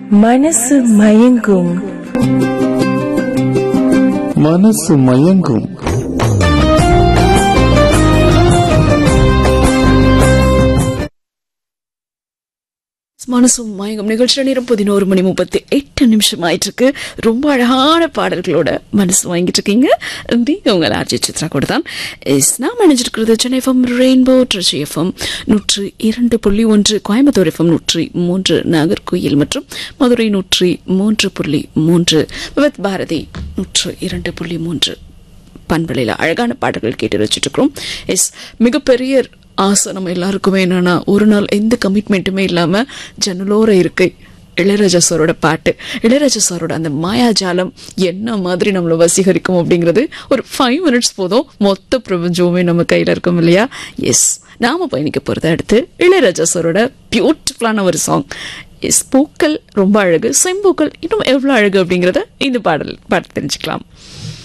மனசு மயங்கும் மனசு மயங்கும் மனசும் மயங்கும் நிகழ்ச்சி நேரம் பதினோரு மணி முப்பத்தி எட்டு நிமிஷம் ஆயிட்டு இருக்கு ரொம்ப அழகான பாடல்களோட மனசு வாங்கிட்டு இருக்கீங்க நீங்க உங்கள் ஆர்ஜி சித்ரா கூட தான் எஸ் நான் நினைச்சிருக்கிறது Chennai FM rainbow Trichy FM நூற்று இரண்டு புள்ளி ஒன்று கோயம்புத்தூர் எஃப்எம் நூற்றி மூன்று நாகர்கோயில் மற்றும் மதுரை நூற்றி மூன்று புள்ளி மூன்று விவத் பாரதி நூற்று இரண்டு புள்ளி மூன்று பண்பலையில் அழகான பாடல்கள் கேட்டு வச்சுட்டு இருக்கிறோம் எஸ் மிகப்பெரிய ஆசை நம்ம எல்லாருக்குமே என்னன்னா ஒரு நாள் எந்த கமிட்மெண்ட்டுமே இல்லாம ஜன்னலோர இருக்கை இளையராஜா சாரோட பாட்டு இளையராஜா சாரோட அந்த மாயாஜாலம் என்ன மாதிரி நம்மளை வசீகரிக்கும் அப்படிங்கிறது ஒரு ஃபைவ் மினிட்ஸ் போதும் மொத்த பிரபஞ்சமுமே நம்ம கையில் இருக்கும் இல்லையா எஸ் நாம பயணிக்க போகிறத அடுத்து இளையராஜா சாரோட பியூட்டிஃபுல்லான ஒரு சாங் எஸ் பூக்கள் ரொம்ப அழகு செம்பூக்கள் இன்னும் எவ்வளோ அழகு அப்படிங்கிறத இந்த பாடல் பாட்டு தெரிஞ்சுக்கலாம்